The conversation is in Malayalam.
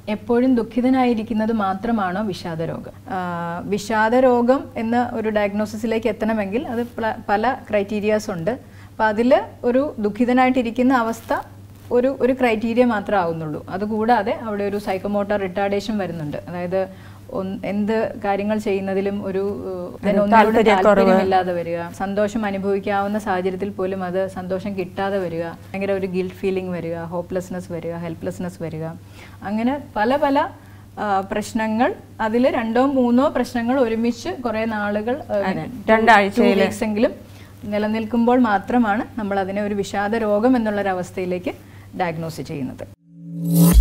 എപ്പോഴും ദുഃഖിതനായിരിക്കുന്നത് മാത്രമാണോ വിഷാദരോഗം ആ, വിഷാദരോഗം എന്ന ഒരു ഡയഗ്നോസിസിലേക്ക് എത്തണമെങ്കിൽ അത് പ്ല- പല ക്രൈറ്റീരിയാസ് ഉണ്ട് അപ്പോൾ അതിൽ ഒരു ദുഃഖിതനായിട്ടിരിക്കുന്ന അവസ്ഥ ഒരു ഒരു ക്രൈറ്റീരിയ മാത്രമേ ആവുന്നുള്ളൂ അതുകൂടാതെ അവിടെ ഒരു സൈക്കോമോട്ടർ റിട്ടാർഡേഷൻ വരുന്നുണ്ട് അതായത് ഒന്ന് എന്ത് കാര്യങ്ങൾ ചെയ്യുന്നതിലും ഒരു ഏഹ്, ഇതിനൊന്നിനോട് താല്പര്യമില്ലാതെ വരിക സന്തോഷം അനുഭവിക്കാവുന്ന സാഹചര്യത്തിൽ പോലും അത് സന്തോഷം കിട്ടാതെ വരിക ഭയങ്കര ഒരു ഗിൽറ്റ് ഫീലിംഗ് വരിക ഹോപ്പ്ലെസ്നെസ് വരിക ഹെൽപ്ലെസ്നെസ് വരിക അങ്ങനെ പല പല ആ, പ്രശ്നങ്ങൾ അതിൽ രണ്ടോ മൂന്നോ പ്രശ്നങ്ങൾ ഒരുമിച്ച് കുറേ നാളുകൾ രണ്ടാഴ്ചയില്. എങ്കിലും നിലനിൽക്കുമ്പോൾ മാത്രമാണ് നമ്മൾ അതിനെ ഒരു വിഷാദ രോഗം എന്നുള്ളൊരവസ്ഥയിലേക്ക് ഡയഗ്നോസ് ചെയ്യുന്നത്